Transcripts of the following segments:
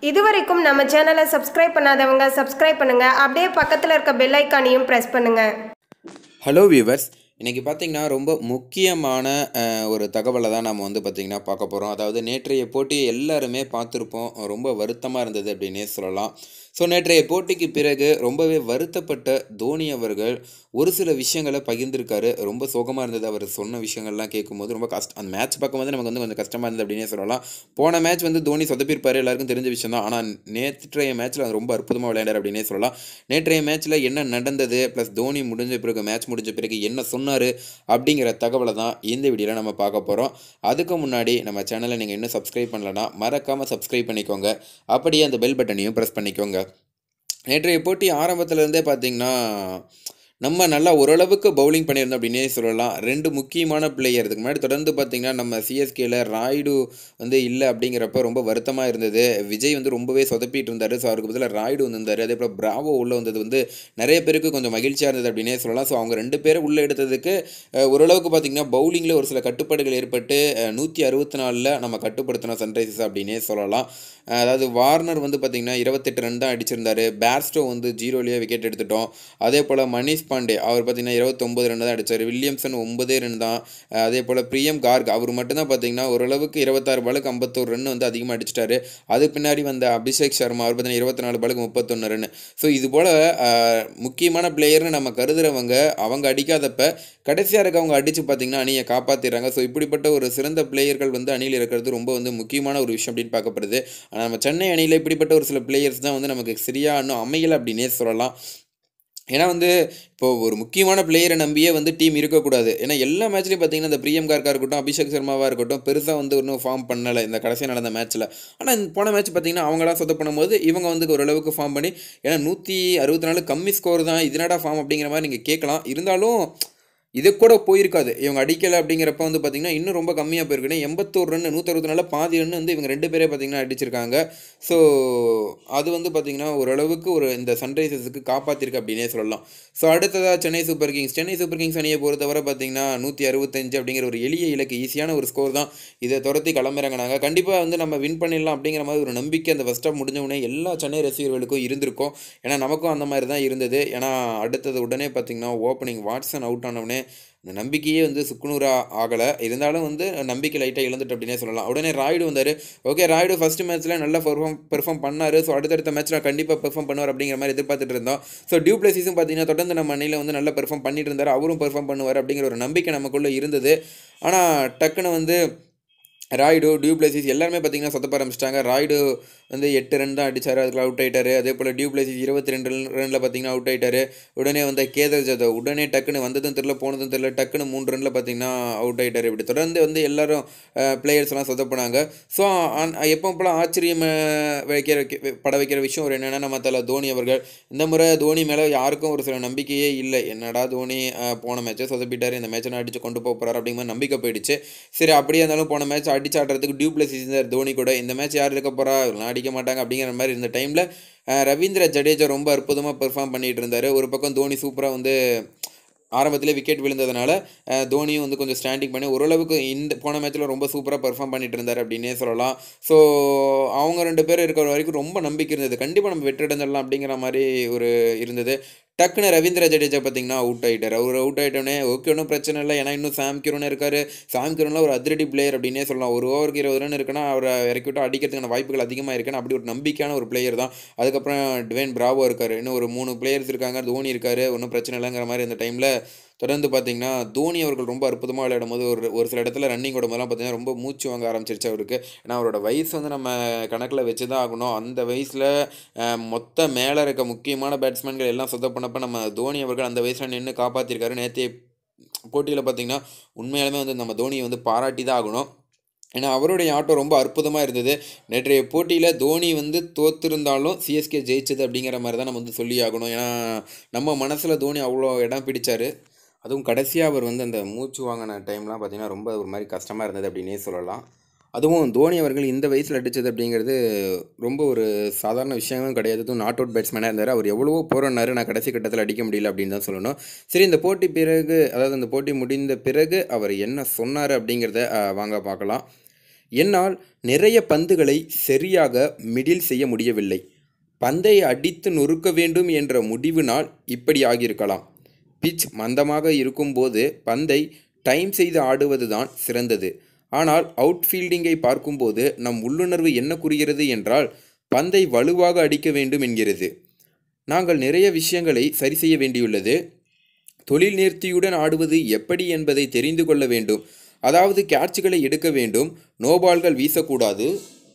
இதுவரைக்கும் நம்ம சேனலை சப்ஸ்கிரைப் பண்ணாதவங்க சப்ஸ்கிரைப் பண்ணுங்க அப்படியே பக்கத்தில் இருக்க பெல் ஐக்கானையும் ப்ரெஸ் பண்ணுங்க ஹலோ வியூவர்ஸ் இன்றைக்கி பார்த்தீங்கன்னா ரொம்ப முக்கியமான அஹ், ஒரு தகவலை தான் நம்ம வந்து பார்த்திங்கன்னா பார்க்க போகிறோம் அதாவது நேற்றைய போட்டியை எல்லாருமே பார்த்துருப்போம் ரொம்ப வருத்தமாக இருந்தது அப்படின்னே சொல்லலாம் ஸோ நேற்றைய போட்டிக்கு பிறகு ரொம்பவே வருத்தப்பட்ட தோனி அவர்கள் ஒரு சில விஷயங்களை பகிர்ந்திருக்காரு ரொம்ப சோகமாக இருந்தது அவர் சொன்ன விஷயங்கள்லாம் கேட்கும்போது ரொம்ப கஷ்டம் அந்த மேட்ச் பார்க்கும்போது நமக்கு வந்து கொஞ்சம் கஷ்டமாக இருந்தது அப்படின்னே சொல்லலாம் போன மேட்ச் வந்து தோனி சொதப்பிருப்பாரு எல்லாருக்கும் தெரிஞ்ச விஷயம் தான் ஆனால் நேற்றைய மேட்ச்சில் ரொம்ப அற்புதமாக விளையாடார் அப்படின்னே சொல்லலாம் நேற்றைய மேட்ச்சில் என்ன நடந்தது ப்ளஸ் தோனி முடிஞ்ச பிறகு மேட்ச் முடிஞ்ச பிறகு என்ன சொன்னார் அப்படிங்கிற தகவலை தான் இந்த வீடியோவில் நம்ம பார்க்க போகிறோம் அதுக்கு முன்னாடி நம்ம சேனலை நீங்கள் இன்னும் சப்ஸ்கிரைப் பண்ணலன்னா மறக்காமல் சப்ஸ்கிரைப் பண்ணிக்கோங்க அப்படியே அந்த பெல் பட்டனையும் ப்ரெஸ் பண்ணிக்கோங்க நேற்றைய போட்டி ஆரம்பத்துல இருந்தே பார்த்தீங்கன்னா நம்ம நல்லா ஓரளவுக்கு பவுலிங் பண்ணியிருந்தோம் அப்படின்னே சொல்லலாம் ரெண்டு முக்கியமான பிளேயர் இதுக்கு முன்னாடி தொடர்ந்து பார்த்தீங்கன்னா நம்ம சிஎஸ்கேல ராய்டு வந்து இல்லை அப்படிங்கிறப்ப ரொம்ப வருத்தமாக இருந்தது விஜய் வந்து ரொம்பவே சொதப்பிட்டு இருந்தார் ஸோ அவருக்கு பதிலாக ராய்டு வந்திருந்தார் அதே போல் பிராவோ உள்ளே வந்தது வந்து நிறைய பேருக்கு கொஞ்சம் மகிழ்ச்சியாக இருந்தது அப்படின்னே சொல்லலாம் ஸோ அவங்க ரெண்டு பேரும் உள்ளே எடுத்ததுக்கு அஹ், ஓரளவுக்கு பார்த்தீங்கன்னா பவுலிங்கில் ஒரு சில கட்டுப்பாடுகள் ஏற்பட்டு நூற்றி அறுபத்தி நாலில் நம்ம கட்டுப்படுத்தினோம் சன்ரைசர்ஸ் அப்படின்னே சொல்லலாம் அஹ், அதாவது வார்னர் வந்து பார்த்தீங்கன்னா இருபத்தெட்டு ரன் தான் அடிச்சிருந்தாரு பேர்ஸ்டோ வந்து ஜீரோலேயே விக்கெட் எடுத்துட்டோம் அதே போல் மணிஷ் பாண்டே அவர் பார்த்தீங்கன்னா இருபத்தொம்பது ரன் தான் அடித்தார் வில்லியம்சன் ஒன்பதே ரன் தான் அஹ், அதே போல் பிரியம் கார்க் அவர் மட்டும்தான் பார்த்தீங்கன்னா ஓரளவுக்கு இருபத்தாறு பாலுக்கு ஐம்பத்தோரு ரன் வந்து அதிகமாக அடிச்சிட்டாரு அது பின்னாடி வந்த அபிஷேக் சர்மா அவர் பார்த்தீங்கன்னா இருபத்தி நாலு பாலுக்கு முப்பத்தொன்று ரன் ஸோ இது போல் முக்கியமான பிளேயர்னு நம்ம கருதுறவங்க அவங்க அடிக்காதப்ப கடைசியாக இருக்கவங்க அடித்து பார்த்தீங்கன்னா அணியை காப்பாற்றிடுறாங்க ஸோ இப்படிப்பட்ட ஒரு சிறந்த பிளேயர்கள் வந்து அணியில் இருக்கிறது ரொம்ப வந்து முக்கியமான ஒரு விஷயம் அப்படின்னு பார்க்கப்படுது ஆனால் நம்ம சென்னை அணியில் இப்படிப்பட்ட ஒரு சில பிளேயர்ஸ் தான் வந்து நமக்கு சரியாக இன்னும் அமையலை அப்படின்னே சொல்லலாம் ஏன்னா வந்து இப்போ ஒரு முக்கியமான பிளேயரை நம்பியே வந்து டீம் இருக்கக்கூடாது ஏன்னா எல்லா மேட்ச்லையும் பார்த்தீங்கன்னா இந்த பிரியம் கார்க்கா இருக்கட்டும் அபிஷேக் சர்மாவாக இருக்கட்டும் பெருசாக வந்து இன்னும் ஃபார்ம் பண்ணலை இந்த கடைசியாக நடந்த மேட்ச்சில் ஆனால் இந்த போன மேட்ச் பார்த்தீங்கன்னா அவங்களாம் சொத பண்ணும்போது இவங்க வந்து ஓரளவுக்கு ஃபார்ம் பண்ணி ஏன்னா நூற்றி அறுபத்தி நாலு கம்மி ஸ்கோர் தான் இதனடா ஃபார்ம் அப்படிங்கிற மாதிரி நீங்கள் கேட்கலாம் இருந்தாலும் இது கூட போயிருக்காது இவங்க அடிக்கலை அப்படிங்கிறப்ப வந்து பார்த்தீங்கன்னா இன்னும் ரொம்ப கம்மியாக போயிருக்குன்னு எண்பத்தோரு ரன் நூற்றறுபத்தி நாலில் பாதி ரன் வந்து இவங்க ரெண்டு பேரே பார்த்தீங்கன்னா அடிச்சிருக்காங்க ஸோ அது வந்து பார்த்தீங்கன்னா ஓரளவுக்கு ஒரு இந்த சன்ரைசர்ஸுக்கு காப்பாற்றிருக்கு அப்படின்னே சொல்லலாம் ஸோ அடுத்ததாக Chennai Super Kings Chennai Super Kings அணியை பொறுத்தவரை பார்த்தீங்கன்னா நூற்றி அறுபத்தஞ்சு அப்படிங்கிற ஒரு எளிய இலக்கு ஈஸியான ஒரு ஸ்கோர் தான் இதை துரத்தி களமிறங்கினாங்க கண்டிப்பாக வந்து நம்ம வின் பண்ணிடலாம் அப்படிங்கிற மாதிரி ஒரு நம்பிக்கை அந்த ஃபஸ்ட் ஆஃப் முடிஞ்ச உடனே எல்லா சென்னை ரசிகர்களுக்கும் இருந்திருக்கும் ஏன்னா நமக்கும் அந்த மாதிரி தான் இருந்தது ஏன்னா அடுத்தது உடனே பார்த்தீங்கன்னா ஓப்பனிங் வாட்ஸன் அவுட் ஆனவுடனே இந்த நம்பிக்கையே வந்து சுக்குநூறாக ஆகலை இருந்தாலும் வந்து நம்பிக்கை லைட்டாக இழந்துட்டு அப்படின்னே சொல்லலாம் உடனே ராய்டு வந்தார் ஓகே ராய்டு ஃபர்ஸ்ட் மேட்ச்சில் நல்லா பெர்ஃபார்ம் பெர்ஃபார்ம் பண்ணார் ஸோ அடுத்தடுத்த மேட்ச்சில் கண்டிப்பாக பெர்ஃபார்ம் பண்ணுவார் அப்படிங்கிற மாதிரி எதிர்பார்த்துட்டு இருந்தோம் ஸோ டியூ பிளேசிஸும் பார்த்தீங்கன்னா தொடர்ந்து நம்ம அணியில் வந்து நல்லா பெர்ஃபார்ம் பண்ணிட்டு இருந்தார் அவரும் பெர்ஃபார்ம் பண்ணுவார் அப்படிங்கிற ஒரு நம்பிக்கை நமக்குள்ளே இருந்தது ஆனால் டக்குன்னு வந்து ராய்டு டியூ பிளேசிஸ் எல்லாருமே பார்த்தீங்கன்னா சொத்தப்ப ஆரம்பிச்சிட்டாங்க ராய்டு வந்து எட்டு ரன் தான் அடிச்சார் அதுக்கு அவுட் ஆயிட்டாரு அதே போல் டியூ பிளேசிஸ் இருபத்தி ரெண்டு ரனில் பார்த்தீங்கன்னா அவுட் ஆயிட்டாரு உடனே வந்த கேதர் ஜாதவ் உடனே டக்குன்னு வந்ததும் தெரில போனதும் தெரில டக்குன்னு மூணு ரனில் பார்த்தீங்கன்னா அவுட் ஆயிட்டாரு இப்படி தொடர்ந்து வந்து எல்லாரும் பிளேயர்ஸ் எல்லாம் சொதப்பினாங்க ஸோ எப்போ போல ஆச்சரியம் அஹ், வைக்கிற பட வைக்கிற விஷயம் ஒரு என்னென்னா நம்ம தலை தோனி அவர்கள் இந்த முறை தோனி மேலே யாருக்கும் ஒரு சில நம்பிக்கையே இல்லை என்னடா தோனி அஹ், போன மேட்ச்சை சொதப்பிட்டாரு இந்த மேட்சை அடிச்சு கொண்டு போக போகிறார் அப்படிங்கிற மாதிரி நம்பிக்கை போயிடுச்சு சரி அப்படியே இருந்தாலும் போன மேட்ச் அடிச்சு ஆடுறதுக்கு டியூப்ளஸ் இருந்தார் தோனி கூட இந்த மேட்ச் யார் இருக்க போறா இவங்களாம் அடிக்க மாட்டாங்க அப்படிங்கிற மாதிரி இருந்த டைமில் ரவீந்திர ஜடேஜா ரொம்ப அற்புதமாக பெர்ஃபார்ம் பண்ணிட்டு இருந்தார் ஒரு பக்கம் தோனி சூப்பராக வந்து ஆரம்பத்திலே விக்கெட் விழுந்ததுனால அஹ், தோனியும் வந்து கொஞ்சம் ஸ்டாண்டிங் பண்ணி ஓரளவுக்கு இந்த போன மேட்ச்சில் ரொம்ப சூப்பராக பெர்ஃபார்ம் பண்ணிட்டு இருந்தார் அப்படின்னே சொல்லலாம் ஸோ அவங்க ரெண்டு பேரும் இருக்கிற வரைக்கும் ரொம்ப நம்பிக்கை இருந்தது கண்டிப்பாக நம்ம வெற்றிடஞ்சிடலாம் அப்படிங்கிற மாதிரி ஒரு இருந்தது டக்குன்னு ரவீந்திர ஜடேஜா பார்த்தீங்கன்னா அவுட் ஆகிட்டார் அவர் அவுட் ஆகிட்டோன்னே ஓகே ஒன்றும் பிரச்சனை இல்லை ஏன்னா இன்னும் சாம் கிரோன் இருக்காரு சாம் கிரோன்லாம் ஒரு அதிரடி பிளேயர் அப்படின்னே சொல்லலாம் ஒரு ஓவருக்கு இருபது ரன் இருக்குன்னா அவரை இறக்கி விட்டு அடிக்கிறதுக்கான வாய்ப்புகள் அதிகமாக இருக்குன்னு அப்படி ஒரு நம்பிக்கையான ஒரு பிளேயர் தான் அதுக்கப்புறம் டுவேன் பிராவோ இருக்காரு இன்னும் ஒரு மூணு பிளேயர்ஸ் இருக்காங்க தோனி இருக்காரு ஒன்றும் பிரச்சனை இல்லைங்கிற மாதிரி இந்த டைமில் தொடர்ந்து பார்த்தீங்கன்னா தோனி அவர்கள் ரொம்ப அற்புதமாக விளையாடும் போது ஒரு ஒரு சில இடத்துல ரன்னிங் போடும்போதெல்லாம் பார்த்தீங்கன்னா ரொம்ப மூச்சு வாங்க ஆரம்பிச்சிருச்சு அவருக்கு ஏன்னா அவரோட வயசு வந்து நம்ம கணக்கில் வச்சு தான் ஆகணும் அந்த வயசில் மொத்த மேலே இருக்க முக்கியமான பேட்ஸ்மேன்கள் எல்லாம் சொத பண்ணப்ப நம்ம தோனி அவர்கள் அந்த வயசில் நின்று காப்பாற்றிருக்காரு நேற்றைய போட்டியில் பார்த்தீங்கன்னா உண்மையாலுமே வந்து நம்ம தோனியை வந்து பாராட்டி தான் ஆகணும் ஏன்னா அவருடைய ஆட்டம் ரொம்ப அற்புதமாக இருந்தது நேற்றைய போட்டியில் தோனி வந்து தோத்திருந்தாலும் சிஎஸ்கே ஜெயிச்சது அப்படிங்கிற மாதிரி தான் நம்ம வந்து சொல்லி ஆகணும் ஏன்னா நம்ம மனசில் தோனி அவ்வளோ இடம் பிடிச்சாரு அதுவும் கடைசியாக அவர் வந்து அந்த மூச்சு வாங்கின டைம்லாம் பார்த்தீங்கன்னா ரொம்ப ஒரு மாதிரி கஷ்டமாக இருந்தது அப்படின்னே சொல்லலாம் அதுவும் தோனி அவர்கள் இந்த வயசில் அடித்தது அப்படிங்கிறது ரொம்ப ஒரு சாதாரண விஷயமும் கிடையாது அதுவும் நாட் அவுட் பேட்ஸ்மேனாக இருந்தார் அவர் எவ்வளவோ போராடினாரு நான் கடைசி கட்டத்தில் அடிக்க முடியல அப்படின்னு தான் சொல்லணும் சரி இந்த போட்டி பிறகு அதாவது இந்த போட்டி முடிந்த பிறகு அவர் என்ன சொன்னார் அப்படிங்கிறத அஹ், வாங்க பார்க்கலாம் என்னால் நிறைய பந்துகளை சரியாக மிடில் செய்ய முடியவில்லை பந்தை அடித்து நொறுக்க வேண்டும் என்ற முடிவினால் இப்படி ஆகியிருக்கலாம் பிச் மந்தமாக இருக்கும்போது பந்தை டைம் செய்து ஆடுவது தான் சிறந்தது ஆனால் அவுட்ஃபீல்டிங்கை பார்க்கும்போது நம் உள்ளுணர்வு என்ன கூறுகிறது என்றால் பந்தை வலுவாக அடிக்க வேண்டும் என்கிறது நாங்கள் நிறைய விஷயங்களை சரி செய்ய வேண்டியுள்ளது தொழில் நேர்த்தியுடன் ஆடுவது எப்படி என்பதை தெரிந்து கொள்ள வேண்டும் அதாவது கேட்சுகளை எடுக்க வேண்டும் நோபால்கள் வீசக்கூடாது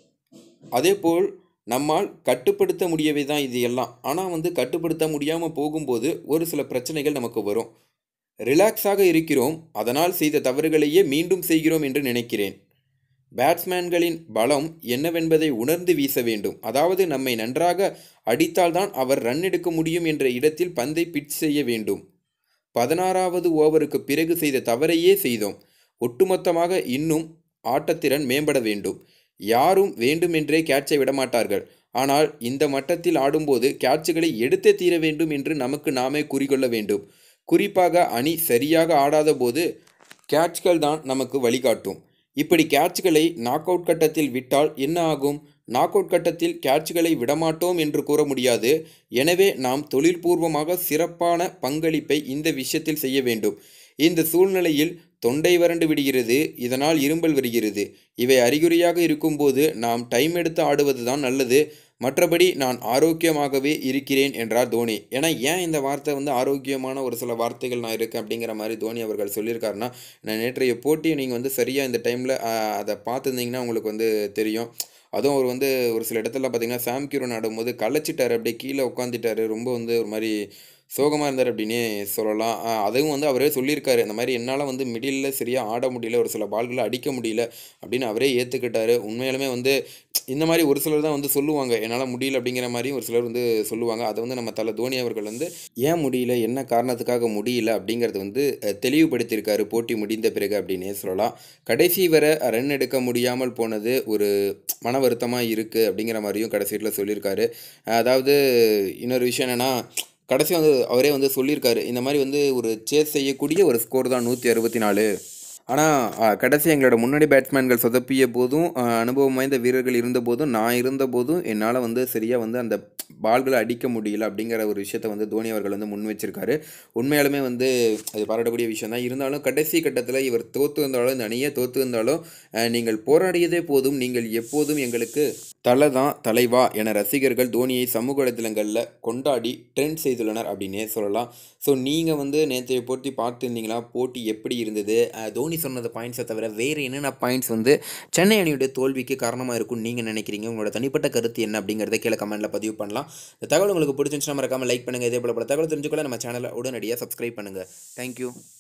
அதேபோல் நம்மால் கட்டுப்படுத்த முடியவே தான் இது எல்லாம் ஆனால் வந்து கட்டுப்படுத்த முடியாமல் போகும்போது ஒரு சில பிரச்சனைகள் நமக்கு வரும் ரிலாக்ஸாக இருக்கிறோம் அதனால் செய்த தவறுகளையே மீண்டும் செய்கிறோம் என்று நினைக்கிறேன் பேட்ஸ்மேன்களின் பலம் என்னவென்பதை உணர்ந்து வீச வேண்டும் அதாவது நம்மை நன்றாக அடித்தால்தான் அவர் ரன் எடுக்க முடியும் என்ற இடத்தில் பந்தை பிட்ச் செய்ய வேண்டும் பதினாறாவது ஓவருக்கு பிறகு செய்த தவறையே செய்தோம் ஒட்டுமொத்தமாக இன்னும் ஆட்டத்திறன் மேம்பட வேண்டும் யாரும் வேண்டுமென்றே கேட்சை விடமாட்டார்கள் ஆனால் இந்த மட்டத்தில் ஆடும்போது கேட்சுகளை எடுத்தே தீர வேண்டும் என்று நமக்கு நாமே குறிக்கொள்ள வேண்டும் குறிப்பாக அணி சரியாக ஆடாத போது கேட்ச்கள் தான் நமக்கு வழிகாட்டும் இப்படி கேட்ச்களை நாக் அவுட் கட்டத்தில் விட்டால் என்ன ஆகும் நாக் அவுட் கட்டத்தில் கேட்ச்களை விடமாட்டோம் என்று கூற முடியாது எனவே நாம் தொழில்பூர்வமாக சிறப்பான பங்களிப்பை இந்த விஷயத்தில் செய்ய வேண்டும் இந்த சூழ்நிலையில் தொண்டை வறண்டு விடுகிறது இதனால் இரும்பல் வருகிறது இவை அறிகுறியாக இருக்கும்போது நாம் டைம் எடுத்து ஆடுவது தான் நல்லது மற்றபடி நான் ஆரோக்கியமாகவே இருக்கிறேன் என்றார் தோனி ஏன்னா ஏன் இந்த வார்த்தை வந்து ஆரோக்கியமான ஒரு சில வார்த்தைகள் நான் இருக்கேன் அப்படிங்கிற மாதிரி தோனி அவர்கள் சொல்லியிருக்காருன்னா நான் நேற்றைய போட்டியை நீங்கள் வந்து சரியாக இந்த டைமில் அதை பார்த்துருந்தீங்கன்னா உங்களுக்கு வந்து தெரியும் அதுவும் அவர் வந்து ஒரு சில இடத்துல பார்த்தீங்கன்னா சாம் கியூரன் ஆடும்போது களைச்சிட்டாரு அப்படியே கீழே உட்காந்துட்டாரு ரொம்ப வந்து ஒரு மாதிரி சோகமாக இருந்தார் அப்படின்னே சொல்லலாம் ஆஹ் அதுவும் வந்து அவரே சொல்லியிருக்காரு இந்த மாதிரி என்னால் வந்து மிடில் சரியாக ஆட முடியல ஒரு சில பால்களை அடிக்க முடியல அப்படின்னு அவரே ஏற்றுக்கிட்டாரு உண்மையாலுமே வந்து இந்த மாதிரி ஒரு சிலர் தான் வந்து சொல்லுவாங்க என்னால் முடியல அப்படிங்கிற மாதிரியும் ஒரு சிலர் வந்து சொல்லுவாங்க அதை வந்து நம்ம தலை தோனி அவர்கள் வந்து ஏன் முடியல என்ன காரணத்துக்காக முடியல அப்படிங்கிறது வந்து அஹ், தெளிவுபடுத்தியிருக்காரு போட்டி முடிந்த பிறகு அப்படின்னே சொல்லலாம் கடைசி வரை ரன் எடுக்க முடியாமல் போனது ஒரு மன வருத்தமாக இருக்குது அப்படிங்கிற மாதிரியும் கடைசியில் சொல்லியிருக்காரு அதாவது இன்னொரு விஷயம் என்னென்னா கடைசி வந்து அவரே வந்து சொல்லியிருக்காரு இந்த மாதிரி வந்து ஒரு சேஸ் செய்யக்கூடிய ஒரு ஸ்கோர் தான் நூற்றி அறுபத்தி நாலு ஆனால் கடைசி எங்களோட முன்னாடி பேட்ஸ்மேன்கள் சொதப்பிய போதும் அஹ், அனுபவம் வாய்ந்த வீரர்கள் இருந்த போதும் நான் இருந்த போதும் என்னால் வந்து சரியாக வந்து அந்த பால்களை அடிக்க முடியல அப்படிங்கிற ஒரு விஷயத்த வந்து தோனி அவர்கள் வந்து முன் வச்சிருக்காரு உண்மையாலுமே வந்து அது பாராட்டக்கூடிய விஷயம் தான் இருந்தாலும் கடைசி கட்டத்தில் இவர் தோத்து வந்தாலும் இந்த அணியை தோத்து வந்தாலும் அஹ், நீங்கள் போராடியதே போதும் நீங்கள் எப்போதும் எங்களுக்கு தலை தான் தலைவா என ரசிகர்கள் தோனியை சமூக வலைதளங்களில் கொண்டாடி ட்ரெண்ட் செய்துள்ளனர் அப்படின்னே சொல்லலாம் ஸோ நீங்கள் வந்து நேற்றைய போட்டி பார்த்துருந்தீங்களா போட்டி எப்படி இருந்தது அஹ், தோனி சொன்னது பாயிண்ட்ஸை தவிர வேறு என்னென்ன பாயிண்ட்ஸ் வந்து சென்னை அணியுடைய தோல்விக்கு காரணமாக இருக்கும்னு நீங்கள் நினைக்கிறீங்க உங்களோட தனிப்பட்ட கருத்து என்ன அப்படிங்கிறத கீழே கமெண்ட்டில் பதிவு பண்ணலாம் இந்த தகவல் உங்களுக்கு பிடிச்சிருந்துச்சுன்னா மறக்காமல் லைக் பண்ணுங்கள் இதே போல பல தகவல் தெரிஞ்சுக்கொள்ள நம்ம சேனலை உடனடியாக சப்ஸ்கிரைப் பண்ணுங்கள் தேங்க்யூ